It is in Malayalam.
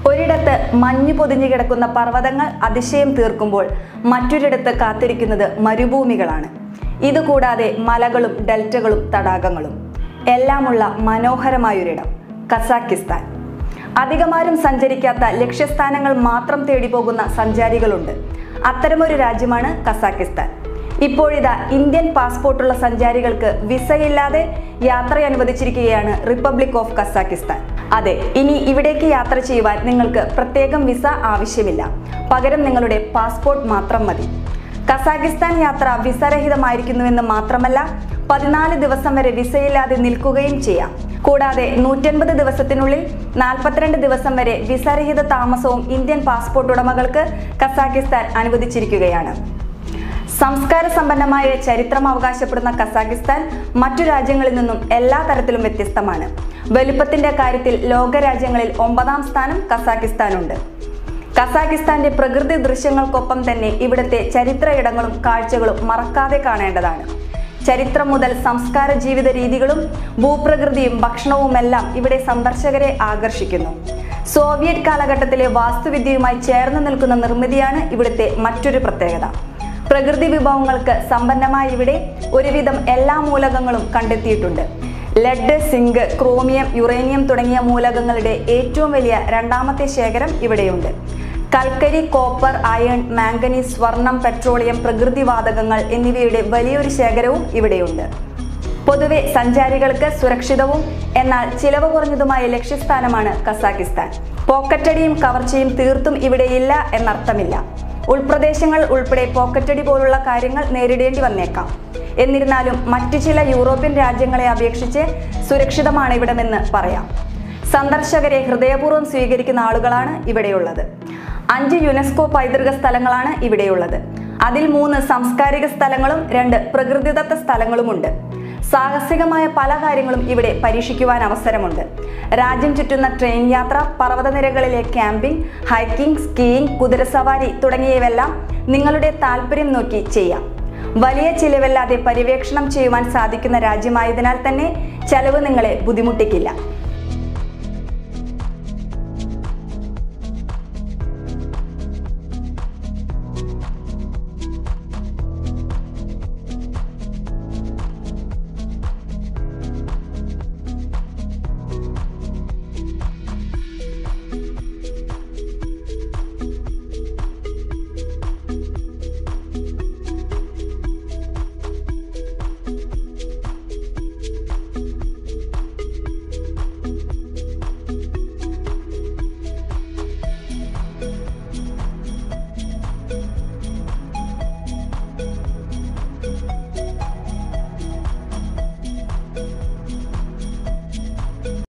ഒരിടത്ത് മഞ്ഞു പൊതിഞ്ഞു കിടക്കുന്ന പർവ്വതങ്ങൾ അതിശയം തീർക്കുമ്പോൾ മറ്റൊരിടത്ത് കാത്തിരിക്കുന്നത് മരുഭൂമികളാണ് ഇതുകൂടാതെ മലകളും ഡെൽറ്റകളും തടാകങ്ങളും എല്ലാമുള്ള മനോഹരമായൊരിടം കസാക്കിസ്ഥാൻ അധികമാരും സഞ്ചരിക്കാത്ത ലക്ഷ്യസ്ഥാനങ്ങൾ മാത്രം തേടി പോകുന്ന സഞ്ചാരികളുണ്ട് അത്തരമൊരു രാജ്യമാണ് കസാക്കിസ്ഥാൻ ഇപ്പോഴിതാ ഇന്ത്യൻ പാസ്പോർട്ടുള്ള സഞ്ചാരികൾക്ക് വിസയില്ലാതെ യാത്ര അനുവദിച്ചിരിക്കുകയാണ് റിപ്പബ്ലിക് ഓഫ് കസാക്കിസ്ഥാൻ അതെ ഇനി ഇവിടേക്ക് യാത്ര ചെയ്യുവാൻ നിങ്ങൾക്ക് പ്രത്യേകം വിസ ആവശ്യമില്ല പകരം നിങ്ങളുടെ പാസ്പോർട്ട് മാത്രം മതി കസാക്കിസ്ഥാൻ യാത്ര വിസരഹിതമായിരിക്കുന്നുവെന്ന് മാത്രമല്ല പതിനാല് ദിവസം വരെ വിസയില്ലാതെ നിൽക്കുകയും ചെയ്യാം കൂടാതെ നൂറ്റൻപത് ദിവസത്തിനുള്ളിൽ നാൽപ്പത്തിരണ്ട് ദിവസം വരെ വിസരഹിത താമസവും ഇന്ത്യൻ പാസ്പോർട്ട് ഉടമകൾക്ക് കസാക്കിസ്ഥാൻ അനുവദിച്ചിരിക്കുകയാണ് സംസ്കാര സമ്പന്നമായ ചരിത്രം അവകാശപ്പെടുന്ന കസാക്കിസ്ഥാൻ മറ്റു രാജ്യങ്ങളിൽ നിന്നും എല്ലാ തരത്തിലും വ്യത്യസ്തമാണ് വലുപ്പത്തിന്റെ കാര്യത്തിൽ ലോകരാജ്യങ്ങളിൽ ഒമ്പതാം സ്ഥാനം കസാക്കിസ്ഥാനുണ്ട് കസാക്കിസ്ഥാന്റെ പ്രകൃതി ദൃശ്യങ്ങൾക്കൊപ്പം തന്നെ ഇവിടുത്തെ ചരിത്ര ഇടങ്ങളും കാഴ്ചകളും മറക്കാതെ കാണേണ്ടതാണ് ചരിത്രം മുതൽ സംസ്കാര ജീവിത രീതികളും ഭൂപ്രകൃതിയും ഭക്ഷണവുമെല്ലാം ഇവിടെ സന്ദർശകരെ ആകർഷിക്കുന്നു സോവിയറ്റ് കാലഘട്ടത്തിലെ വാസ്തുവിദ്യയുമായി ചേർന്ന് നിൽക്കുന്ന നിർമ്മിതിയാണ് ഇവിടുത്തെ മറ്റൊരു പ്രത്യേകത പ്രകൃതി വിഭവങ്ങൾക്ക് സമ്പന്നമായ ഇവിടെ ഒരുവിധം എല്ലാ മൂലകങ്ങളും കണ്ടെത്തിയിട്ടുണ്ട് ലെഡ് സിങ്ക് ക്രോമിയം യുറേനിയം തുടങ്ങിയ മൂലകങ്ങളുടെ ഏറ്റവും വലിയ രണ്ടാമത്തെ ശേഖരം ഇവിടെയുണ്ട് കൽക്കരി കോപ്പർ അയൺ മാംഗനീസ് സ്വർണം പെട്രോളിയം പ്രകൃതിവാതകങ്ങൾ എന്നിവയുടെ വലിയൊരു ശേഖരവും ഇവിടെയുണ്ട് പൊതുവെ സഞ്ചാരികൾക്ക് സുരക്ഷിതവും എന്നാൽ ചിലവ് കുറഞ്ഞതുമായ ലക്ഷ്യസ്ഥാനമാണ് കസാക്കിസ്ഥാൻ പോക്കറ്റടിയും കവർച്ചയും തീർത്തും ഇവിടെയില്ല എന്നർത്ഥമില്ല ഉൾപ്രദേശങ്ങൾ ഉൾപ്പെടെ പോക്കറ്റടി പോലുള്ള കാര്യങ്ങൾ നേരിടേണ്ടി വന്നേക്കാം എന്നിരുന്നാലും മറ്റു ചില യൂറോപ്യൻ രാജ്യങ്ങളെ അപേക്ഷിച്ച് സുരക്ഷിതമാണ് ഇവിടമെന്ന് പറയാം സന്ദർശകരെ ഹൃദയപൂർവ്വം സ്വീകരിക്കുന്ന ആളുകളാണ് ഇവിടെയുള്ളത് അഞ്ച് യുനെസ്കോ പൈതൃക സ്ഥലങ്ങളാണ് ഇവിടെയുള്ളത് അതിൽ മൂന്ന് സാംസ്കാരിക സ്ഥലങ്ങളും രണ്ട് പ്രകൃതിദത്ത സ്ഥലങ്ങളുമുണ്ട് സാഹസികമായ പല കാര്യങ്ങളും ഇവിടെ പരീക്ഷിക്കുവാൻ അവസരമുണ്ട് രാജ്യം ചുറ്റുന്ന ട്രെയിൻ യാത്ര പർവ്വതനിരകളിലെ ക്യാമ്പിംഗ് ഹൈക്കിംഗ് സ്കീയിങ് കുതിരസവാരി തുടങ്ങിയവയെല്ലാം നിങ്ങളുടെ താല്പര്യം നോക്കി ചെയ്യാം വലിയ ചിലവില്ലാതെ പര്യവേക്ഷണം ചെയ്യുവാൻ സാധിക്കുന്ന രാജ്യമായതിനാൽ തന്നെ ചെലവ് നിങ്ങളെ ബുദ്ധിമുട്ടിക്കില്ല